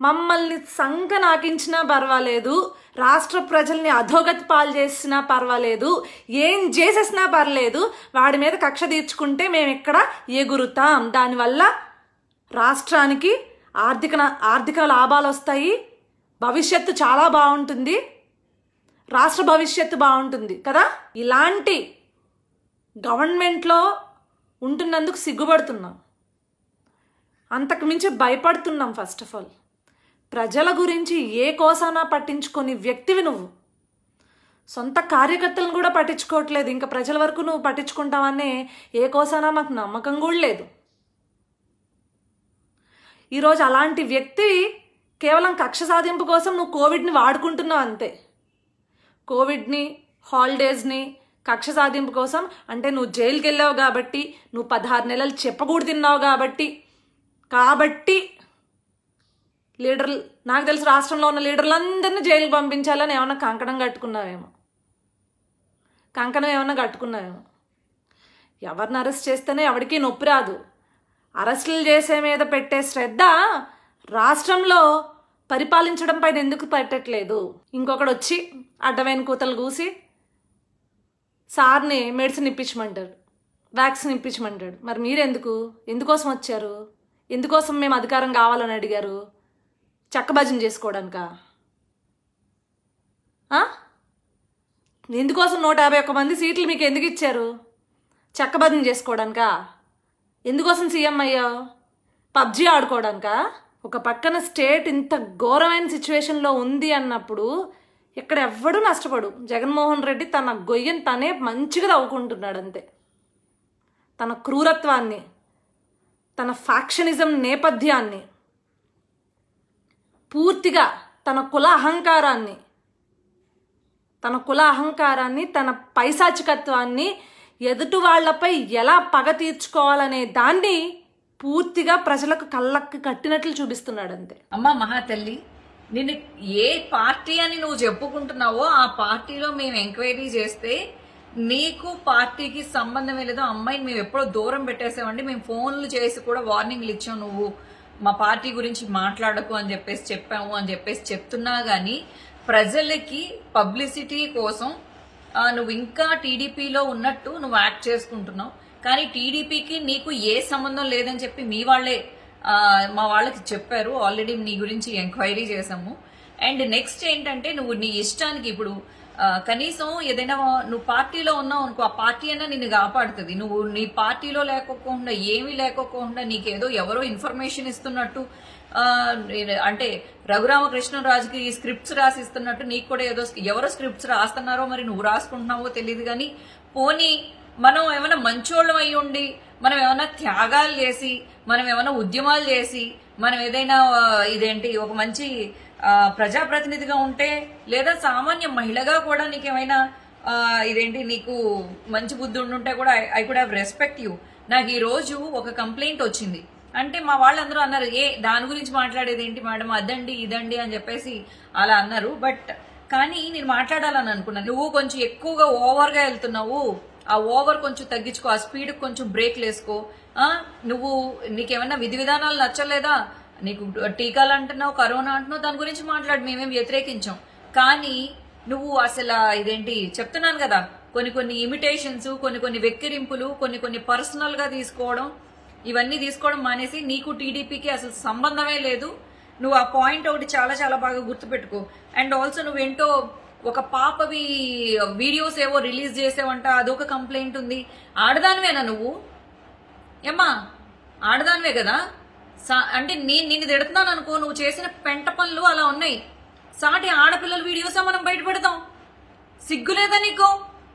మమ్మల్ని సంక నాకించినా పర్వాలేదు రాష్ట్ర ప్రజల్ని అధోగతి పాలు చేసినా పర్వాలేదు ఏం చేసేసినా పర్లేదు వాడి మీద కక్ష తీర్చుకుంటే మేము ఇక్కడ ఎగురుతాం దానివల్ల రాష్ట్రానికి ఆర్థిక ఆర్థిక లాభాలు వస్తాయి భవిష్యత్తు చాలా బాగుంటుంది రాష్ట్ర భవిష్యత్తు బాగుంటుంది కదా ఇలాంటి గవర్నమెంట్లో ఉంటున్నందుకు సిగ్గుపడుతున్నాం అంతకు మించి భయపడుతున్నాం ఫస్ట్ ఆఫ్ ఆల్ ప్రజల గురించి ఏ కోసానా పట్టించుకొని వ్యక్తివి నువ్వు సొంత కార్యకర్తలను కూడా పట్టించుకోవట్లేదు ఇంకా ప్రజల వరకు నువ్వు పట్టించుకుంటావనే ఏ కోసానా మాకు నమ్మకం కూడా లేదు ఈరోజు అలాంటి వ్యక్తి కేవలం కక్ష సాధింపు కోసం నువ్వు కోవిడ్ని వాడుకుంటున్నావు అంతే కోవిడ్ని హాలిడేస్ని కక్ష సాధింపు కోసం అంటే నువ్వు జైలుకి వెళ్ళావు కాబట్టి నువ్వు పదహారు నెలలు చెప్పకూడదు తిన్నావు కాబట్టి కాబట్టి లీడర్లు నాకు తెలిసి రాష్ట్రంలో ఉన్న లీడర్లందరినీ జైలుకి పంపించాలని ఏమన్నా కంకణం కట్టుకున్నావేమో కంకణం ఏమన్నా కట్టుకున్నావేమో ఎవరిని అరెస్ట్ చేస్తేనే ఎవరికీ నొప్పి రాదు అరెస్టులు చేసే మీద పెట్టే శ్రద్ధ రాష్ట్రంలో పరిపాలించడం పైన ఎందుకు పెట్టట్లేదు ఇంకొకడు వచ్చి అడ్డమైన కూతలు కూసి సార్ని మెడిసిన్ ఇప్పించమంటాడు వ్యాక్సిన్ ఇప్పించమంటాడు మరి మీరెందుకు ఎందుకోసం వచ్చారు ఎందుకోసం మేము అధికారం కావాలని అడిగారు చక్కభజన చేసుకోవడానికా ఆ? ఎందుకోసం నూట యాభై ఒక్క మంది సీట్లు మీకు ఎందుకు ఇచ్చారు చక్కభజన చేసుకోవడానికా ఎందుకోసం సీఎం అయ్యావు పబ్జీ ఆడుకోవడానికా ఒక పక్కన స్టేట్ ఇంత ఘోరమైన సిచ్యువేషన్లో ఉంది అన్నప్పుడు ఇక్కడ ఎవ్వడూ నష్టపడు జగన్మోహన్ రెడ్డి తన గొయ్యని తనే మంచిగా తవ్వుకుంటున్నాడు అంతే తన క్రూరత్వాన్ని తన ఫ్యాక్షనిజం నేపథ్యాన్ని పూర్తిగా తన కుల అహంకారాన్ని తన కుల అహంకారాన్ని తన పైశాచికత్వాన్ని ఎదుటి వాళ్లపై ఎలా పగ తీర్చుకోవాలనే దాన్ని పూర్తిగా ప్రజలకు కళ్ళకి కట్టినట్లు చూపిస్తున్నాడు అంతే అమ్మ మహాతల్లి నిన్ను ఏ పార్టీ అని నువ్వు చెప్పుకుంటున్నావో ఆ పార్టీలో మేము ఎంక్వైరీ చేస్తే నీకు పార్టీకి సంబంధమే లేదు ఆ అమ్మాయిని మేము ఎప్పుడో దూరం పెట్టేసామండి మేము ఫోన్లు చేసి కూడా వార్నింగ్లు ఇచ్చాం నువ్వు మా పార్టీ గురించి మాట్లాడకు అని చెప్పేసి చెప్పాము అని చెప్పేసి చెప్తున్నా గానీ ప్రజలకి పబ్లిసిటీ కోసం ఆ, నువ్వు ఇంకా టీడీపీలో ఉన్నట్టు నువ్వు యాక్ట్ చేసుకుంటున్నావు కానీ టీడీపీకి నీకు ఏ సంబంధం లేదని చెప్పి మీ వాళ్ళే ఆ, మా వాళ్ళకి చెప్పారు ఆల్రెడీ నీ గురించి ఎంక్వైరీ చేసాము అండ్ నెక్స్ట్ ఏంటంటే నువ్వు నీ ఇష్టానికి ఇప్పుడు ఆ, కనీసం ఏదైనా నువ్వు పార్టీలో ఉన్నావు అనుకో ఆ పార్టీ అయినా నిన్ను కాపాడుతుంది నువ్వు నీ పార్టీలో లేకోకుండా ఏమీ లేకోకుండా నీకేదో ఎవరో ఇన్ఫర్మేషన్ ఇస్తున్నట్టు ఆ, నేను- అంటే రఘురామకృష్ణరాజుకి స్క్రిప్ట్స్ రాసిస్తున్నట్టు నీకు కూడా ఏదో ఎవరో స్క్రిప్ట్స్ రాస్తున్నారో మరి నువ్వు రాసుకుంటున్నావో తెలియదు కానీ పోనీ మనం ఏమైనా మంచోళ్ళం అయి ఉండి మనం ఏమైనా త్యాగాలు చేసి మనం ఏమైనా ఉద్యమాలు చేసి మనం ఏదైనా ఆ, ఇదేంటి ఒక మంచి ఆ, ప్రజాప్రతినిధిగా ఉంటే లేదా సామాన్య మహిళగా కూడా నీకేమైనా ఆ, ఇదేంటి నీకు మంచి బుద్ధి ఉండుంటే కూడా I could have respect you నాకు ఈ రోజు ఒక కంప్లైంట్ వచ్చింది అంటే మా వాళ్ళందరూ అన్నారు ఏ దాని గురించి మాట్లాడేది ఏంటి మేడం అదండి ఇదండి అని చెప్పేసి అలా అన్నారు బట్ కానీ నేను మాట్లాడాలని అనుకున్నాను నువ్వు కొంచెం ఎక్కువగా ఓవర్గా వెళ్తున్నావు ఆ ఓవర్ కొంచెం తగ్గించుకో ఆ స్పీడ్ కొంచెం బ్రేక్లు వేసుకో ఆ, నువ్వు నీకేమన్నా విధి విధానాలు నచ్చలేదా నీకు టీకాలు అంటున్నావు కరోనా అంటున్నావు దాని గురించి మాట్లాడు మేమేం వ్యతిరేకించాం కానీ నువ్వు అసలు ఇదేంటి చెప్తున్నాను కదా కొన్ని కొన్ని ఇమిటేషన్స్ కొన్ని కొన్ని వెక్కిరింపులు కొన్ని కొన్ని పర్సనల్ గా తీసుకోవడం ఇవన్నీ తీసుకోవడం మానేసి నీకు టీడీపీకి అసలు సంబంధమే లేదు నువ్వు ఆ పాయింట్ ఒకటి చాలా చాలా బాగా గుర్తుపెట్టుకో అండ్ ఆల్సో నువ్వేంటో ఒక పాపవి వీడియోస్ ఏవో రిలీజ్ చేసావంట అదొక కంప్లైంట్ ఉంది ఆడదానివేనా నువ్వు ఏమ్మా ఆడదానివే కదా సా- అంటే నేను నిన్ను తిడుతున్నాను అనుకో నువ్వు చేసిన పెంట పనులు అలా ఉన్నాయి సాటి ఆడపిల్లల వీడియోసే మనం బయట పెడతాం సిగ్గులేదా నీకు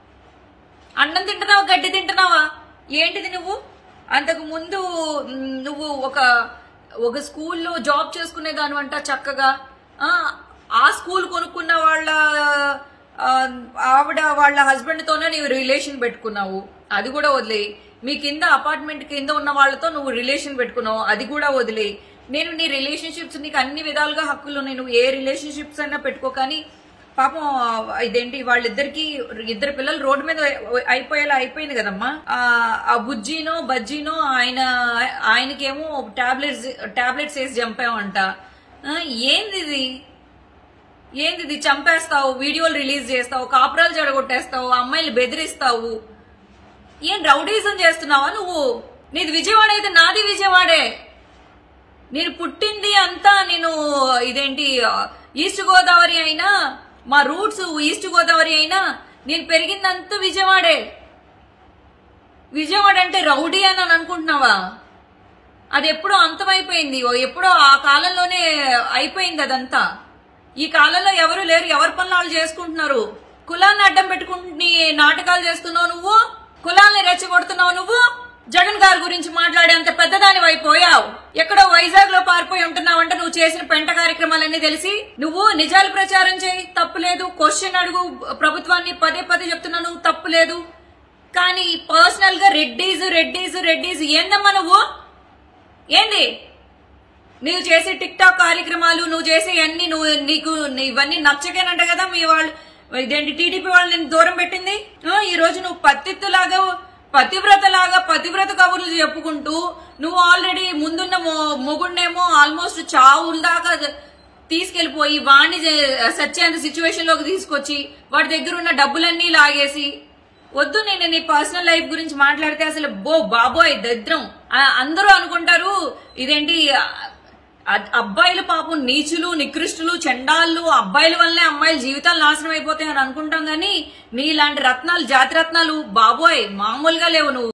అన్నం తింటున్నావా గడ్డి తింటున్నావా ఏంటిది నువ్వు అంతకు ముందు మ్, నువ్వు ఒక ఒక స్కూల్లో జాబ్ చేసుకునే దానివంట చక్కగా ఆ, ఆ స్కూల్ కొనుక్కున్న వాళ్ళ ఆ, ఆవిడ వాళ్ళ హస్బెండ్ తోనే నీవు రిలేషన్ పెట్టుకున్నావు అది కూడా వదిలేయి మీ కింద అపార్ట్మెంట్ కింద ఉన్న వాళ్ళతో నువ్వు రిలేషన్ పెట్టుకున్నావు అది కూడా వదిలేయి నేను నీ రిలేషన్షిప్స్ నీకు అన్ని విధాలుగా హక్కులు ఉన్నాయి నువ్వు ఏ రిలేషన్షిప్స్ అయినా పెట్టుకో కానీ పాపం ఇదేంటి వాళ్ళిద్దరికి ఇద్దరు పిల్లలు రోడ్డు మీద అయిపోయేలా అయిపోయింది కదమ్మా ఆ, ఆ బుజ్జినో బజ్జీనో ఆయన ఆయనకేమో టాబ్లెట్స్ టాబ్లెట్స్ వేసి చంపామంట ఆ, ఏంది ఇది ఏంది ఇది చంపేస్తావు వీడియోలు రిలీజ్ చేస్తావు కాపురాలు చెడగొట్టేస్తావు అమ్మాయిలు బెదిరిస్తావు ఏం రౌడీజం చేస్తున్నావా నువ్వు నీది విజయవాడ అయితే నాది విజయవాడే నేను పుట్టింది అంతా నేను ఇదేంటి ఆ, ఈస్ట్ గోదావరి అయినా మా రూట్స్ ఈస్ట్ గోదావరి అయినా నేను పెరిగిందంతా విజయవాడే విజయవాడ అంటే రౌడీ అని అని అనుకుంటున్నావా అది ఎప్పుడో అంతమైపోయింది ఓ ఎప్పుడో ఆ కాలంలోనే అయిపోయింది అదంతా ఈ కాలంలో ఎవరు లేరు ఎవరి పనులు వాళ్ళు చేసుకుంటున్నారు కులాన్ని అడ్డం పెట్టుకుంటుని నాటకాలు చేస్తున్నావు నువ్వు కులాల్ని రెచ్చగొడుతున్నావు నువ్వు జగన్ గారి గురించి మాట్లాడేంత పెద్దదాని అయిపోయావు ఎక్కడో వైజాగ్ లో పారిపోయి ఉంటున్నావంటే నువ్వు చేసిన పెంట కార్యక్రమాలన్నీ తెలిసి నువ్వు నిజాలు ప్రచారం చేయి తప్పు లేదు క్వశ్చన్ అడుగు ప్రభుత్వాన్ని పదే పదే చెప్తున్నాను తప్పు లేదు కానీ పర్సనల్ గా రెడ్డీస్ రెడ్డీస్ రెడ్డీస్ ఏందమ్మా నువ్వు ఏంది నువ్వు చేసే టిక్ టాక్ కార్యక్రమాలు నువ్వు చేసే అన్ని నువ్వు నీకు నీ- ఇవన్నీ నచ్చకేనంట కదా మీ వాళ్ళు ఇదేంటి టీడీపీ వాళ్ళు నేను దూరం పెట్టింది ఆ, ఈ రోజు నువ్వు పత్తిత్తులాగా పతివ్రత లాగా పతివ్రత కబుర్లు చెప్పుకుంటూ నువ్వు ఆల్రెడీ ముందున్న మొ- మొగుడినేమో ఆల్మోస్ట్ చావుల దాకా తీసుకెళ్లిపోయి వాడిని చే- సచ్చేంత సిచ్యువేషన్ లోకి తీసుకొచ్చి వాడి దగ్గర ఉన్న డబ్బులన్నీ లాగేసి వద్దు నేను నీ పర్సనల్ లైఫ్ గురించి మాట్లాడితే అసలు బో బాబోయ్ దరిద్రం ఆ, అందరూ అనుకుంటారు ఇదేంటి ఆ, అ- అబ్బాయిలు పాపం నీచులు నికృష్టులు చండాళ్ళు అబ్బాయిల వల్లనే అమ్మాయిల జీవితాలు నాశనం అయిపోతాయి అని అనుకుంటాం గానీ నీలాంటి రత్నాలు జాతి రత్నాలు బాబోయ్ మామూలుగా లేవు నువ్వు